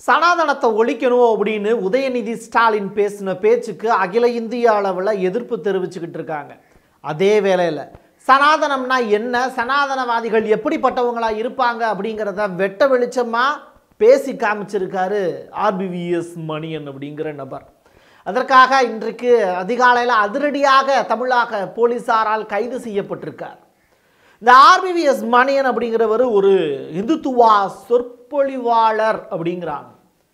சனாதனத்தை ஒழிக்கணும் அப்படின்னு உதயநிதி ஸ்டாலின் பேசின பேச்சுக்கு அகில இந்திய அளவில் எதிர்ப்பு தெரிவிச்சுக்கிட்டு இருக்காங்க அதே வேளையில் சனாதனம்னா என்ன சனாதனவாதிகள் எப்படிப்பட்டவங்களா இருப்பாங்க அப்படிங்கிறத வெட்ட வெளிச்சமாக பேசி காமிச்சிருக்காரு ஆர்பிவிஎஸ் மணியன் அப்படிங்கிற நபர் அதற்காக இன்றைக்கு அதிகாலையில் அதிரடியாக தமிழக போலீசாரால் கைது செய்யப்பட்டிருக்கார் இந்த ஆர்பிவிஎஸ் மணியன் அப்படிங்கிறவர் ஒரு இந்துத்துவா சொற்பொழிவாளர் அப்படிங்கிறாங்க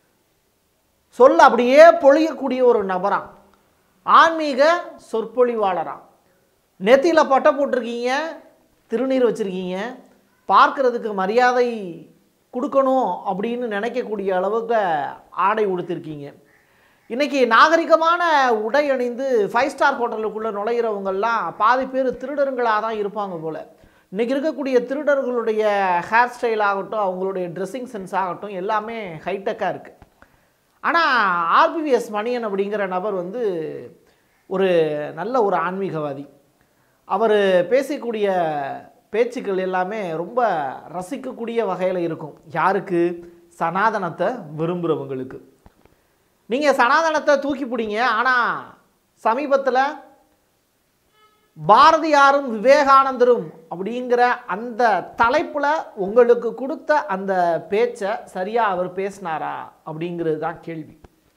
சொல்ல அப்படியே பொழியக்கூடிய ஒரு நபராம் ஆன்மீக சொற்பொழிவாளராம் நெத்தியில் பட்டை போட்டிருக்கீங்க திருநீர் வச்சுருக்கீங்க பார்க்கறதுக்கு மரியாதை கொடுக்கணும் அப்படின்னு நினைக்கக்கூடிய அளவுக்கு ஆடை உடுத்திருக்கீங்க இன்னைக்கு நாகரிகமான உடை அணிந்து ஃபைவ் ஸ்டார் ஹோட்டலுக்குள்ளே நுழையிறவங்கெல்லாம் பாதி பேர் திருடருங்களாக தான் இருப்பாங்க போல் இன்றைக்கி இருக்கக்கூடிய திருடர்களுடைய ஹேர் ஸ்டைல் ஆகட்டும் அவங்களுடைய ட்ரெஸ்ஸிங் சென்ஸ் ஆகட்டும் எல்லாமே ஹைடெக்காக இருக்குது ஆனால் ஆர்பிவிஎஸ் மணியன் அப்படிங்கிற நபர் வந்து ஒரு நல்ல ஒரு ஆன்மீகவாதி அவர் பேசக்கூடிய பேச்சுக்கள் எல்லாமே ரொம்ப ரசிக்கக்கூடிய வகையில் இருக்கும் யாருக்கு சனாதனத்தை விரும்புகிறவங்களுக்கு நீங்கள் சனாதனத்தை தூக்கி பிடிங்க ஆனால் சமீபத்தில் பாரதியாரும் விவேகானந்தரும் அப்படிங்கிற அந்த தலைப்பில் உங்களுக்கு கொடுத்த அந்த பேச்சை சரியாக அவர் பேசினாரா அப்படிங்கிறது தான் கேள்வி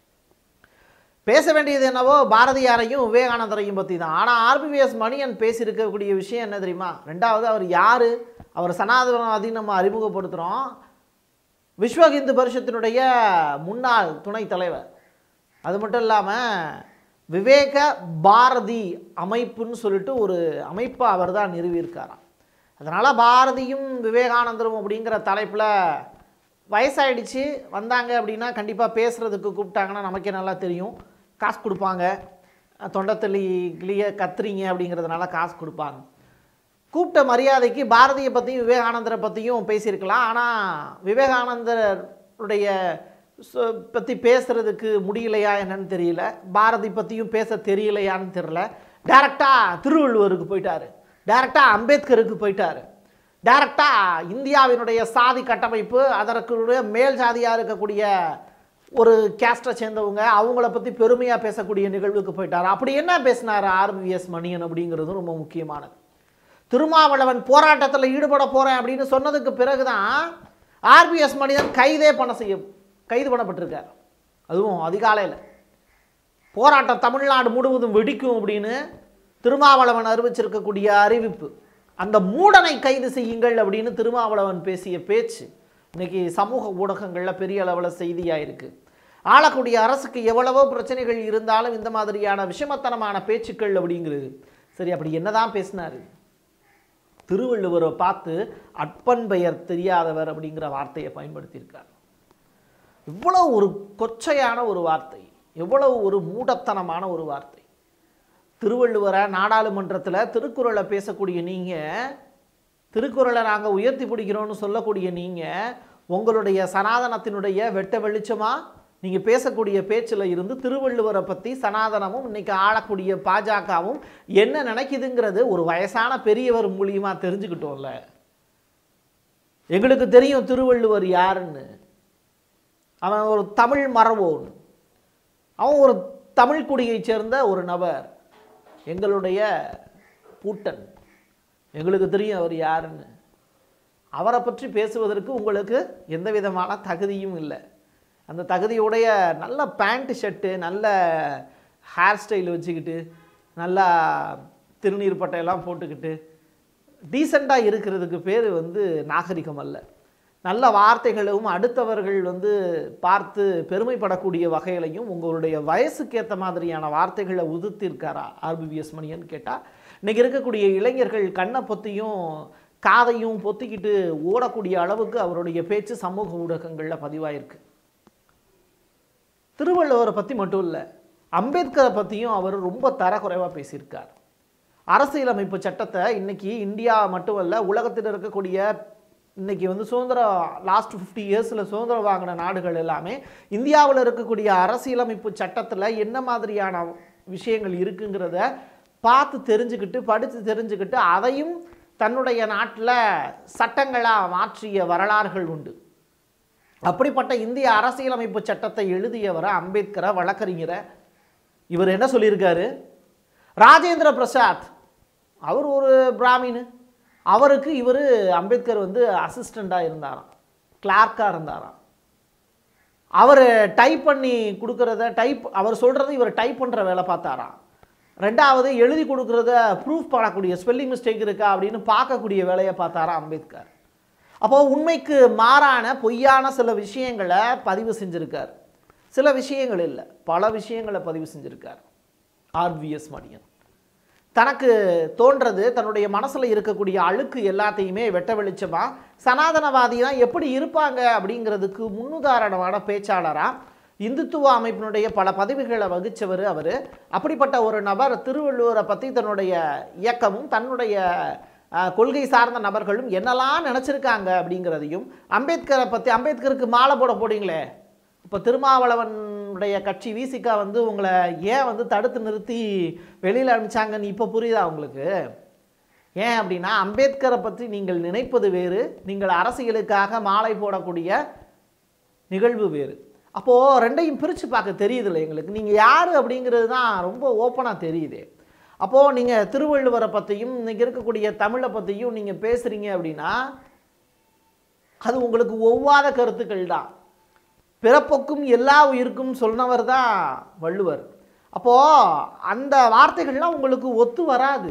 பேச வேண்டியது என்னவோ பாரதியாரையும் விவேகானந்தரையும் பற்றி தான் ஆனால் ஆர்பிவிஎஸ் மணியன் பேசியிருக்கக்கூடிய விஷயம் என்ன தெரியுமா ரெண்டாவது அவர் யார் அவர் சனாதனவாதி நம்ம அறிமுகப்படுத்துகிறோம் விஸ்வ இந்து பரிஷத்தினுடைய முன்னாள் துணைத் தலைவர் அது மட்டும் இல்லாமல் விவேக பாரதி அமைப்புன்னு சொல்லிட்டு ஒரு அமைப்பை அவர் தான் நிறுவியிருக்காராம் அதனால் பாரதியும் விவேகானந்தரும் அப்படிங்கிற தலைப்பில் வயசாயிடுச்சு வந்தாங்க அப்படின்னா கண்டிப்பாக பேசுகிறதுக்கு கூப்பிட்டாங்கன்னா நமக்கே நல்லா தெரியும் காசு கொடுப்பாங்க தொண்டத்தள்ளி கிளிய கத்துறீங்க அப்படிங்கிறதுனால காசு கொடுப்பாங்க கூப்பிட்ட மரியாதைக்கு பாரதியை பற்றியும் விவேகானந்தரை பற்றியும் பேசியிருக்கலாம் ஆனால் விவேகானந்தருடைய சொ- பற்றி பேசுகிறதுக்கு முடியலையா என்னன்னு தெரியல பாரதி பற்றியும் பேச தெரியலையான்னு தெரியல டேரெக்டாக திருவள்ளுவருக்கு போயிட்டாரு டேரெக்டாக அம்பேத்கருக்கு போயிட்டாரு டேரெக்டாக இந்தியாவினுடைய சாதி கட்டமைப்பு அதற்குடைய மேல் சாதியாக இருக்கக்கூடிய ஒரு கேஸ்ட்டை சேர்ந்தவங்க அவங்கள பற்றி பெருமையாக பேசக்கூடிய நிகழ்வுக்கு போயிட்டார் அப்படி என்ன பேசினார் ஆர்பிஎஸ் மணியன் அப்படிங்கிறதும் ரொம்ப முக்கியமானது திருமாவளவன் போராட்டத்தில் ஈடுபட போகிறேன் அப்படின்னு சொன்னதுக்கு பிறகு தான் ஆர்பிஎஸ் மனிதன் கைதே பண்ண செய்ய கைது பண்ணப்பட்டிருக்கார் அதுவும் அதிகாலையில் போராட்டம் தமிழ்நாடு முழுவதும் வெடிக்கும் அப்படின்னு திருமாவளவன் அறிவிச்சிருக்கக்கூடிய அறிவிப்பு அந்த மூடனை கைது செய்யுங்கள் அப்படின்னு திருமாவளவன் பேசிய பேச்சு இன்னைக்கு சமூக ஊடகங்களில் பெரிய அளவில் செய்தியாக இருக்கு ஆளக்கூடிய அரசுக்கு எவ்வளவோ பிரச்சனைகள் இருந்தாலும் இந்த மாதிரியான விஷமத்தனமான பேச்சுக்கள் அப்படிங்கிறது சரி அப்படி என்னதான் பேசினாரு திருவள்ளுவரை பார்த்து அற்பன் பெயர் தெரியாதவர் அப்படிங்கிற வார்த்தையை பயன்படுத்தியிருக்கார் இவ்வளவு ஒரு கொச்சையான ஒரு வார்த்தை எவ்வளவு ஒரு மூடத்தனமான ஒரு வார்த்தை திருவள்ளுவரை நாடாளுமன்றத்தில் திருக்குறளை பேசக்கூடிய நீங்கள் திருக்குறளை நாங்கள் உயர்த்தி பிடிக்கிறோம்னு சொல்லக்கூடிய நீங்கள் உங்களுடைய சனாதனத்தினுடைய வெட்ட வெளிச்சமாக நீங்கள் பேசக்கூடிய பேச்சில் இருந்து திருவள்ளுவரை பற்றி சனாதனமும் இன்னைக்கு ஆளக்கூடிய பாஜகவும் என்ன நினைக்குதுங்கிறது ஒரு வயசான பெரியவர் மூலியமாக தெரிஞ்சுக்கிட்டோம்ல எங்களுக்கு தெரியும் திருவள்ளுவர் யாருன்னு அவன் ஒரு தமிழ் மரவோன் அவன் ஒரு தமிழ் குடியைச் சேர்ந்த ஒரு நபர் எங்களுடைய பூட்டன் எங்களுக்கு தெரியும் அவர் யாருன்னு அவரை பற்றி பேசுவதற்கு உங்களுக்கு எந்த விதமான தகுதியும் இல்லை அந்த தகுதியுடைய நல்ல பேண்ட் ஷர்ட்டு நல்ல ஹேர் ஸ்டைல் வச்சுக்கிட்டு நல்லா திருநீர் பட்டையெல்லாம் போட்டுக்கிட்டு டீசெண்டாக இருக்கிறதுக்கு பேர் வந்து நாகரிகம் அல்ல நல்ல வார்த்தைகளும் அடுத்தவர்கள் வந்து பார்த்து பெருமைப்படக்கூடிய வகையிலையும் உங்களுடைய வயசுக்கு ஏற்ற மாதிரியான வார்த்தைகளை உதிர்த்திருக்காரா ஆர்பிவிஎஸ் மணியன் கேட்டால் இன்னைக்கு இருக்கக்கூடிய இளைஞர்கள் கண்ணை பொத்தியும் காதையும் பொத்திக்கிட்டு ஓடக்கூடிய அளவுக்கு அவருடைய பேச்சு சமூக ஊடகங்களில் பதிவாயிருக்கு திருவள்ளுவரை பற்றி மட்டும் இல்லை அம்பேத்கரை பற்றியும் அவர் ரொம்ப தரக்குறைவாக பேசியிருக்கார் அரசியலமைப்பு சட்டத்தை இன்னைக்கு இந்தியா மட்டுமல்ல உலகத்தில் இருக்கக்கூடிய இன்னைக்கு வந்து சுதந்திரம் லாஸ்ட் ஃபிஃப்டி இயர்ஸில் சுதந்திரம் வாங்கின நாடுகள் எல்லாமே இந்தியாவில் இருக்கக்கூடிய அரசியலமைப்பு சட்டத்தில் என்ன மாதிரியான விஷயங்கள் இருக்குங்கிறத பார்த்து தெரிஞ்சுக்கிட்டு படித்து தெரிஞ்சுக்கிட்டு அதையும் தன்னுடைய நாட்டில் சட்டங்களாக மாற்றிய வரலாறுகள் உண்டு அப்படிப்பட்ட இந்திய அரசியலமைப்பு சட்டத்தை எழுதியவரை அம்பேத்கரை வழக்கறிஞரை இவர் என்ன சொல்லியிருக்காரு ராஜேந்திர பிரசாத் அவர் ஒரு பிராமின் அவருக்கு இவர் அம்பேத்கர் வந்து அசிஸ்டண்ட்டாக இருந்தாராம் கிளார்க்காக இருந்தாராம் அவர் டைப் பண்ணி கொடுக்குறத டைப் அவர் சொல்கிறத இவர் டைப் பண்ணுற வேலை பார்த்தாராம் ரெண்டாவது எழுதி கொடுக்குறத ப்ரூஃப் பண்ணக்கூடிய ஸ்பெல்லிங் மிஸ்டேக் இருக்கா அப்படின்னு பார்க்கக்கூடிய வேலையை பார்த்தாரா அம்பேத்கர் அப்போது உண்மைக்கு மாறான பொய்யான சில விஷயங்களை பதிவு செஞ்சுருக்கார் சில விஷயங்கள் இல்லை பல விஷயங்களை பதிவு செஞ்சுருக்கார் ஆர்விஎஸ் மணியன் தனக்கு தோன்றது தன்னுடைய மனசில் இருக்கக்கூடிய அழுக்கு எல்லாத்தையுமே வெட்ட வெளிச்சமாக சனாதனவாதினா எப்படி இருப்பாங்க அப்படிங்கிறதுக்கு முன்னுதாரணமான பேச்சாளராக இந்துத்துவ அமைப்பினுடைய பல பதவிகளை வகித்தவர் அவர் அப்படிப்பட்ட ஒரு நபர் திருவள்ளுவரை பற்றி தன்னுடைய இயக்கமும் தன்னுடைய அஹ், கொள்கை சார்ந்த நபர்களும் என்னெல்லாம் நினச்சிருக்காங்க அப்படிங்கிறதையும் அம்பேத்கரை பற்றி அம்பேத்கருக்கு மாலை போட போறீங்களே இப்போ திருமாவளவனுடைய கட்சி விசிகா வந்து உங்களை ஏன் வந்து தடுத்து நிறுத்தி வெளியில் அனுப்பிச்சாங்கன்னு இப்போ புரியுதா உங்களுக்கு ஏன் அப்படின்னா அம்பேத்கரை பற்றி நீங்கள் நினைப்பது வேறு நீங்கள் அரசியலுக்காக மாலை போடக்கூடிய நிகழ்வு வேறு அப்போது ரெண்டையும் பிரித்து பார்க்க தெரியுதுல்ல எங்களுக்கு நீங்கள் யார் அப்படிங்கிறது தான் ரொம்ப ஓப்பனாக தெரியுது அப்போது நீங்கள் திருவள்ளுவரை பற்றியும் இன்றைக்கி இருக்கக்கூடிய தமிழை பற்றியும் நீங்கள் பேசுகிறீங்க அப்படின்னா அது உங்களுக்கு ஒவ்வாத கருத்துக்கள் தான் பிறப்புக்கும் எல்லா உயிருக்கும் சொன்னவர் தான் வள்ளுவர் அப்போது அந்த வார்த்தைகள்லாம் உங்களுக்கு ஒத்து வராது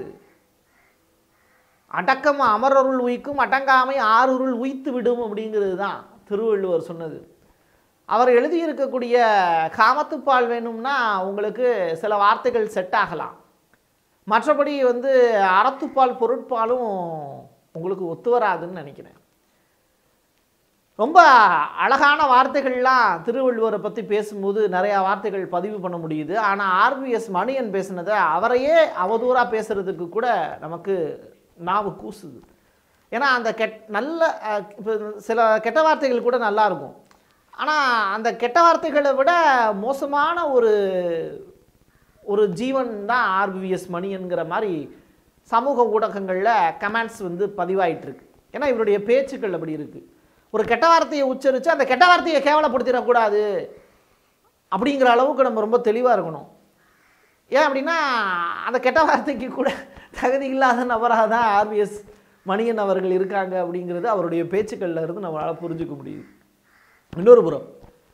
அடக்கம் அமரருள் உயிக்கும் அடங்காமை ஆறுருள் உய்த்து விடும் அப்படிங்கிறது தான் திருவள்ளுவர் சொன்னது அவர் எழுதியிருக்கக்கூடிய காமத்துப்பால் வேணும்னா உங்களுக்கு சில வார்த்தைகள் செட் ஆகலாம் மற்றபடி வந்து அறத்துப்பால் பொருட்பாலும் உங்களுக்கு ஒத்து வராதுன்னு நினைக்கிறேன் ரொம்ப அழகான வார்த்தைகள்லாம் திருவள்ளுவரை பற்றி பேசும்போது நிறையா வார்த்தைகள் பதிவு பண்ண முடியுது ஆனால் ஆர்விஎஸ் மணியன் பேசுனதை அவரையே அவதூறாக பேசுகிறதுக்கு கூட நமக்கு நாவு கூசுது ஏன்னா அந்த கெட் நல்ல அஹ், இப்போ சில கெட்ட வார்த்தைகள் கூட நல்லா இருக்கும் ஆனால் அந்த கெட்ட வார்த்தைகளை விட மோசமான ஒரு ஒரு ஜீவன் தான் ஆர்விஎஸ் மணியன்கிற மாதிரி சமூக ஊடகங்களில் கமெண்ட்ஸ் வந்து பதிவாயிட்டு இருக்கு ஏன்னா இவருடைய பேச்சுக்கள் அப்படி இருக்குது ஒரு கெட்ட வார்த்தையை உச்சரித்து அந்த கெட்ட வார்த்தையை கேவலப்படுத்திடக்கூடாது அப்படிங்கிற அளவுக்கு நம்ம ரொம்ப தெளிவாக இருக்கணும் ஏன் அப்படின்னா அந்த கெட்ட வார்த்தைக்கு கூட தகுதி இல்லாத நபராக தான் ஆர்விஎஸ் மணியன் அவர்கள் இருக்காங்க அப்படிங்கிறது அவருடைய பேச்சுக்கள்ல இருந்து நம்மளால் புரிஞ்சுக்க முடியுது இன்னொரு புறம்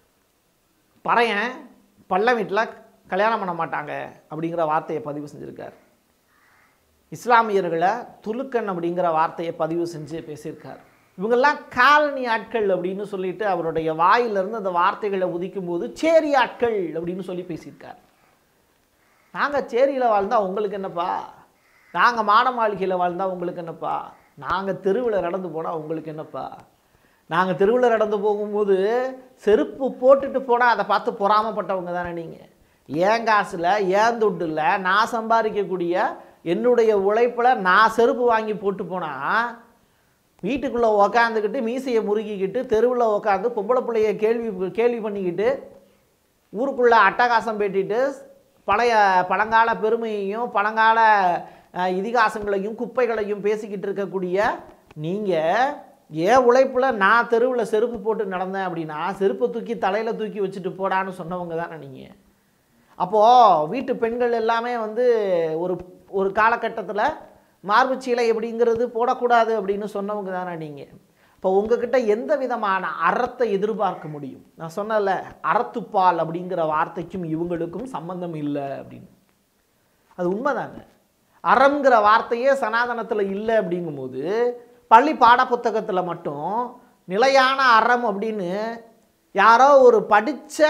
பறையன் பள்ள வீட்டில் கல்யாணம் பண்ண மாட்டாங்க அப்படிங்கிற வார்த்தையை பதிவு செஞ்சுருக்கார் இஸ்லாமியர்களை துலுக்கன் அப்படிங்கிற வார்த்தையை பதிவு செஞ்சு பேசியிருக்கார் இவங்கெல்லாம் காலனி ஆட்கள் அப்படின்னு சொல்லிட்டு அவருடைய வாயிலிருந்து அந்த வார்த்தைகளை உதிக்கும் போது சேரி ஆட்கள் அப்படின்னு சொல்லி பேசியிருக்கார் நாங்கள் சேரியில் வாழ்ந்தால் உங்களுக்கு என்னப்பா நாங்கள் மாட மாளிகையில் வாழ்ந்தால் உங்களுக்கு என்னப்பா நாங்கள் தெருவில் நடந்து போனால் உங்களுக்கு என்னப்பா நாங்கள் தெருவில் நடந்து போகும்போது செருப்பு போட்டுட்டு போனால் அதை பார்த்து பொறாமப்பட்டவங்க தானே நீங்கள் ஏன் காசில் ஏன் துட்டில் நான் சம்பாதிக்கக்கூடிய என்னுடைய உழைப்பில் நான் செருப்பு வாங்கி போட்டு போனால் வீட்டுக்குள்ளே உக்காந்துக்கிட்டு மீசையை முறுக்கிக்கிட்டு தெருவில் உக்காந்து பொம்பளை பிள்ளைய கேள்வி கேள்வி பண்ணிக்கிட்டு ஊருக்குள்ளே அட்டகாசம் பேட்டிட்டு பழைய பழங்கால பெருமையையும் பழங்கால அஹ், இதிகாசங்களையும் குப்பைகளையும் பேசிக்கிட்டு இருக்கக்கூடிய நீங்கள் ஏன் உழைப்பில் நான் தெருவில் செருப்பு போட்டு நடந்தேன் அப்படின்னா செருப்பை தூக்கி தலையில் தூக்கி வச்சுட்டு போடான்னு சொன்னவங்க தானே நீங்கள் அப்போது வீட்டு பெண்கள் எல்லாமே வந்து ஒரு ஒரு காலகட்டத்தில் மார்பு சீலை அப்படிங்கிறது போடக்கூடாது அப்படின்னு சொன்னவங்க தானே நீங்கள் இப்போ உங்ககிட்ட எந்த விதமான அறத்தை எதிர்பார்க்க முடியும் நான் சொன்னல அறத்துப்பால் அப்படிங்கிற வார்த்தைக்கும் இவங்களுக்கும் சம்பந்தம் இல்லை அப்படின்னு அது உண்மைதாங்க அறம்ங்கிற வார்த்தையே சனாதனத்தில் இல்லை அப்படிங்கும்போது பள்ளி பாடப்புத்தகத்தில் மட்டும் நிலையான அறம் அப்படின்னு யாரோ ஒரு படித்த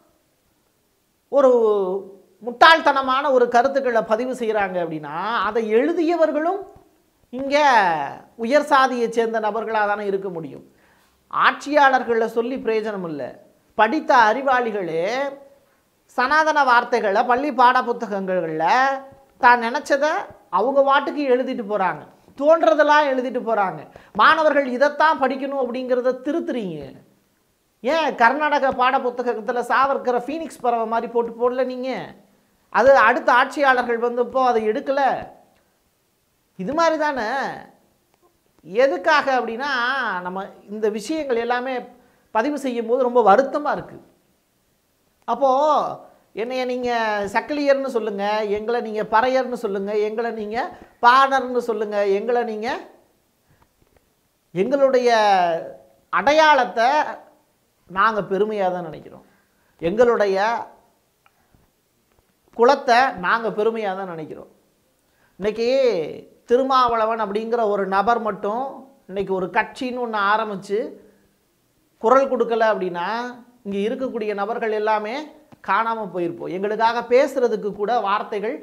ஒரு முட்டாள்தனமான ஒரு கருத்துக்களை பதிவு செய்கிறாங்க அப்படின்னா அதை எழுதியவர்களும் இங்கே உயர் சாதியை சேர்ந்த நபர்களாக தானே இருக்க முடியும் ஆட்சியாளர்களை சொல்லி பிரயோஜனம் இல்லை படித்த அறிவாளிகளே சனாதன வார்த்தைகளை பள்ளி பாட புத்தகங்களில் தான் நினச்சதை அவங்க வாட்டுக்கு எழுதிட்டு போகிறாங்க தோன்றதெல்லாம் எழுதிட்டு போகிறாங்க மாணவர்கள் இதைத்தான் படிக்கணும் அப்படிங்கிறத திருத்துறீங்க ஏன் கர்நாடக பாட புத்தகத்தில் சாவர்கரை ஃபீனிக்ஸ் பறவை மாதிரி போட்டு போடல நீங்கள் அது அடுத்த ஆட்சியாளர்கள் வந்தப்போ அதை எடுக்கலை இது மாதிரி தானே எதுக்காக அப்படின்னா நம்ம இந்த விஷயங்கள் எல்லாமே பதிவு செய்யும் போது ரொம்ப வருத்தமாக இருக்குது அப்போது என்னைய நீங்கள் சக்கிலியர்னு சொல்லுங்கள் எங்களை நீங்கள் பறையர்னு சொல்லுங்கள் எங்களை நீங்கள் பாணர்னு சொல்லுங்கள் எங்களை நீங்கள் எங்களுடைய அடையாளத்தை நாங்கள் பெருமையாக தான் நினைக்கிறோம் எங்களுடைய குலத்தை நாங்கள் பெருமையாக தான் நினைக்கிறோம் இன்னைக்கு திருமாவளவன் அப்படிங்கிற ஒரு நபர் மட்டும் இன்னைக்கு ஒரு கட்சின்னு ஒன்று ஆரம்பித்து குரல் கொடுக்கல அப்படின்னா இங்கே இருக்கக்கூடிய நபர்கள் எல்லாமே காணாமல் போயிருப்போம் எங்களுக்காக பேசுறதுக்கு கூட வார்த்தைகள்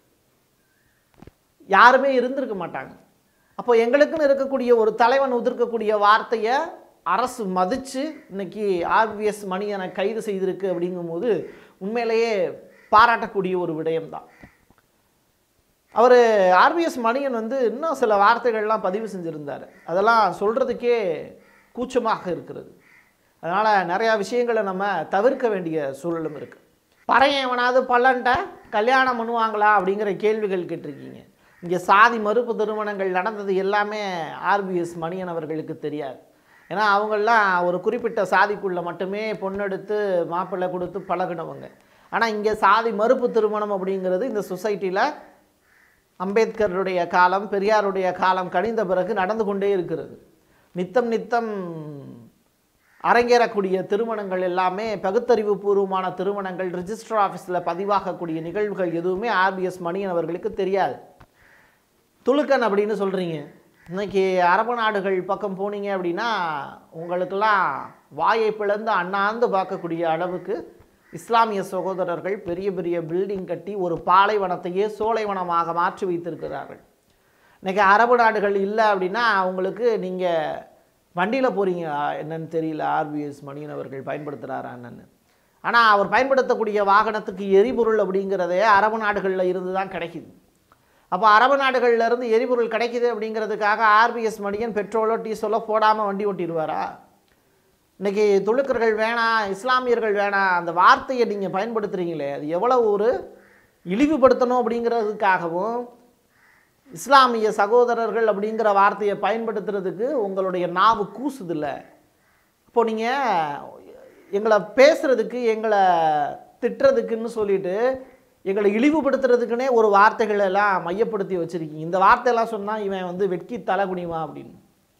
யாருமே இருந்திருக்க மாட்டாங்க அப்போ எங்களுக்குன்னு இருக்கக்கூடிய ஒரு தலைவன் உதிர்க்கக்கூடிய வார்த்தையை அரசு மதித்து இன்னைக்கு ஆர்விஎஸ் மணியனை கைது செய்திருக்கு அப்படிங்கும்போது உண்மையிலேயே பாராட்டக்கூடிய ஒரு விடயம்தான் அவர் ஆர்விஎஸ் மணியன் வந்து இன்னும் சில வார்த்தைகள்லாம் பதிவு செஞ்சுருந்தார் அதெல்லாம் சொல்கிறதுக்கே கூச்சமாக இருக்கிறது அதனால் நிறையா விஷயங்களை நம்ம தவிர்க்க வேண்டிய சூழலும் இருக்குது பறையன் எவனாவது பல்லன்ட்ட கல்யாணம் பண்ணுவாங்களா அப்படிங்கிற கேள்விகள் கேட்டிருக்கீங்க இங்கே சாதி மறுப்பு திருமணங்கள் நடந்தது எல்லாமே ஆர்பிஎஸ் மணியன் அவர்களுக்கு தெரியாது ஏன்னா அவங்கெல்லாம் ஒரு குறிப்பிட்ட சாதிக்குள்ளே மட்டுமே பொண்ணெடுத்து மாப்பிள்ளை கொடுத்து பழகினவங்க ஆனால் இங்கே சாதி மறுப்பு திருமணம் அப்படிங்கிறது இந்த சொசைட்டியில் அம்பேத்கருடைய காலம் பெரியாருடைய காலம் கணிந்த பிறகு நடந்து கொண்டே இருக்கிறது நித்தம் நித்தம் அரங்கேறக்கூடிய திருமணங்கள் எல்லாமே பகுத்தறிவு பூர்வமான திருமணங்கள் ரிஜிஸ்டர் ஆஃபீஸில் பதிவாகக்கூடிய நிகழ்வுகள் எதுவுமே ஆர்பிஎஸ் மணியன் அவர்களுக்கு தெரியாது துலுக்கன் அப்படின்னு சொல்கிறீங்க இன்னைக்கு அரபு நாடுகள் பக்கம் போனீங்க அப்படின்னா உங்களுக்கெல்லாம் வாயை பிளந்து அண்ணாந்து பார்க்கக்கூடிய அளவுக்கு இஸ்லாமிய சகோதரர்கள் பெரிய பெரிய பில்டிங் கட்டி ஒரு பாலைவனத்தையே சோலைவனமாக மாற்றி வைத்திருக்கிறார்கள் இன்னைக்கு அரபு நாடுகள் இல்லை அப்படின்னா உங்களுக்கு நீங்கள் வண்டியில் போகிறீங்க என்னன்னு தெரியல ஆர்பிஎஸ் மணியன் அவர்கள் பயன்படுத்துகிறாரா என்னன்னு ஆனால் அவர் பயன்படுத்தக்கூடிய வாகனத்துக்கு எரிபொருள் அப்படிங்கிறதே அரபு நாடுகளில் இருந்து தான் கிடைக்குது அப்போ அரபு நாடுகள்ல இருந்து எரிபொருள் கிடைக்குது அப்படிங்கிறதுக்காக ஆர்பிஎஸ் மணியன் பெட்ரோலோ டீசலோ போடாமல் வண்டி ஓட்டிடுவாரா இன்னைக்கு துளுக்கர்கள் வேணாம் இஸ்லாமியர்கள் வேணாம் அந்த வார்த்தையை நீங்கள் பயன்படுத்துகிறீங்களே அது எவ்வளவு ஒரு இழிவுபடுத்தணும் அப்படிங்கிறதுக்காகவும் இஸ்லாமிய சகோதரர்கள் அப்படிங்கிற வார்த்தையை பயன்படுத்துறதுக்கு உங்களுடைய நாவு கூசுதில்ல இப்போ நீங்கள் எங்களை பேசுறதுக்கு எங்களை திட்டுறதுக்குன்னு சொல்லிட்டு எங்களை இழிவுபடுத்துறதுக்குன்னே ஒரு வார்த்தைகளை எல்லாம் மையப்படுத்தி வச்சுருக்கீங்க இந்த வார்த்தையெல்லாம் சொன்னால் இவன் வந்து வெட்கி தலை குனிவான் அப்படின்னு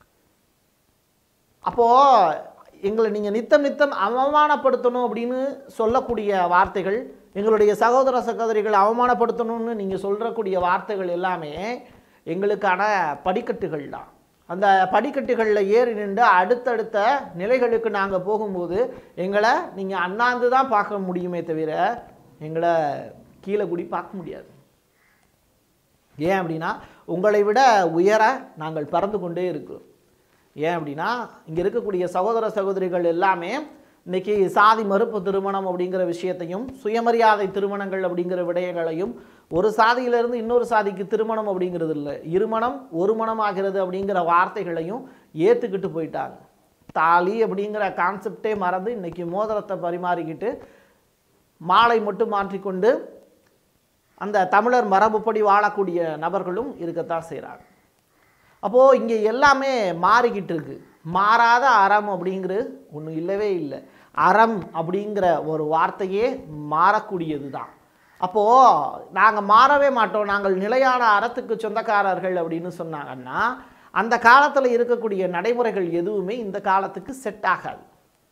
அப்போது எங்களை நீங்கள் நித்தம் நித்தம் அவமானப்படுத்தணும் அப்படின்னு சொல்லக்கூடிய வார்த்தைகள் எங்களுடைய சகோதர சகோதரிகளை அவமானப்படுத்தணும்னு நீங்கள் சொல்கிறக்கூடிய வார்த்தைகள் எல்லாமே எங்களுக்கான படிக்கட்டுகள் தான் அந்த படிக்கட்டுகளில் ஏறி நின்று அடுத்தடுத்த நிலைகளுக்கு நாங்கள் போகும்போது எங்களை நீங்கள் அண்ணாந்து தான் பார்க்க முடியுமே தவிர எங்களை கீழே கூடி பார்க்க முடியாது ஏன் அப்படின்னா உங்களை விட உயர நாங்கள் பறந்து கொண்டே இருக்கிறோம் ஏன் அப்படின்னா இங்கே இருக்கக்கூடிய சகோதர சகோதரிகள் எல்லாமே இன்னைக்கு சாதி மறுப்பு திருமணம் அப்படிங்கிற விஷயத்தையும் சுயமரியாதை திருமணங்கள் அப்படிங்கிற விடயங்களையும் ஒரு சாதியிலிருந்து இன்னொரு சாதிக்கு திருமணம் அப்படிங்கிறது இல்லை இருமணம் ஒரு மணம் ஆகிறது அப்படிங்கிற வார்த்தைகளையும் ஏற்றுக்கிட்டு போயிட்டாங்க தாலி அப்படிங்கிற கான்செப்டே மறந்து இன்னைக்கு மோதிரத்தை பரிமாறிக்கிட்டு மாலை மட்டும் மாற்றிக்கொண்டு அந்த தமிழர் மரபுப்படி வாழக்கூடிய நபர்களும் இருக்கத்தான் செய்கிறாங்க அப்போது இங்கே எல்லாமே மாறிக்கிட்டு இருக்கு மாறாத அறம் அப்படிங்கிறது ஒன்றும் இல்லவே இல்லை அறம் அப்படிங்கிற ஒரு வார்த்தையே மாறக்கூடியது தான் அப்போது நாங்கள் மாறவே மாட்டோம் நாங்கள் நிலையான அறத்துக்கு சொந்தக்காரர்கள் அப்படின்னு சொன்னாங்கன்னா அந்த காலத்தில் இருக்கக்கூடிய நடைமுறைகள் எதுவுமே இந்த காலத்துக்கு செட் ஆகாது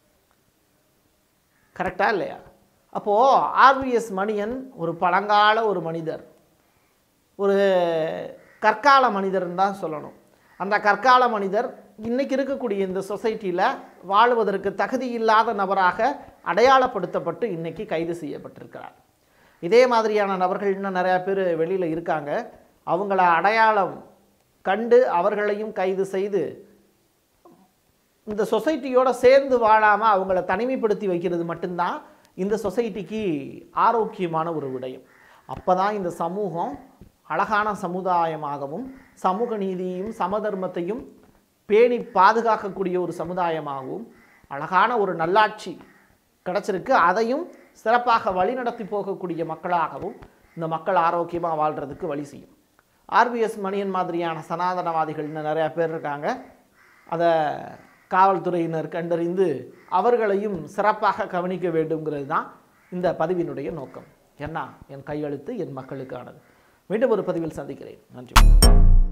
கரெக்டா இல்லையா அப்போது ஆர்விஎஸ் மணியன் ஒரு பழங்கால ஒரு மனிதர் ஒரு கற்கால மனிதர்னு தான் சொல்லணும் அந்த கற்கால மனிதர் இன்னைக்கு இருக்கக்கூடிய இந்த சொசைட்டியில் வாழ்வதற்கு தகுதி இல்லாத நபராக அடையாளப்படுத்தப்பட்டு இன்னைக்கு கைது செய்யப்பட்டிருக்கிறார் இதே மாதிரியான நபர்கள் இன்னும் நிறையா பேர் வெளியில் இருக்காங்க அவங்கள அடையாளம் கண்டு அவர்களையும் கைது செய்து இந்த சொசைட்டியோட சேர்ந்து வாழாமல் அவங்கள தனிமைப்படுத்தி வைக்கிறது மட்டும்தான் இந்த சொசைட்டிக்கு ஆரோக்கியமான ஒரு விடயம் அப்போ தான் இந்த சமூகம் அழகான சமுதாயமாகவும் சமூக நீதியையும் சமதர்மத்தையும் பேணி பாதுகாக்கக்கூடிய ஒரு சமுதாயமாகவும் அழகான ஒரு நல்லாட்சி கிடச்சிருக்கு அதையும் சிறப்பாக வழிநடத்தி போகக்கூடிய மக்களாகவும் இந்த மக்கள் ஆரோக்கியமாக வாழ்கிறதுக்கு வழி செய்யும் ஆர்பிஎஸ் மணியன் மாதிரியான சனாதனவாதிகள் இன்னும் நிறையா பேர் இருக்காங்க அதை காவல்துறையினர் கண்டறிந்து அவர்களையும் சிறப்பாக கவனிக்க வேண்டுங்கிறது தான் இந்த பதிவினுடைய நோக்கம் ஏன்னா என் கையெழுத்து என் மக்களுக்கானது மீண்டும் ஒரு பதிவில் சந்திக்கிறேன் நன்றி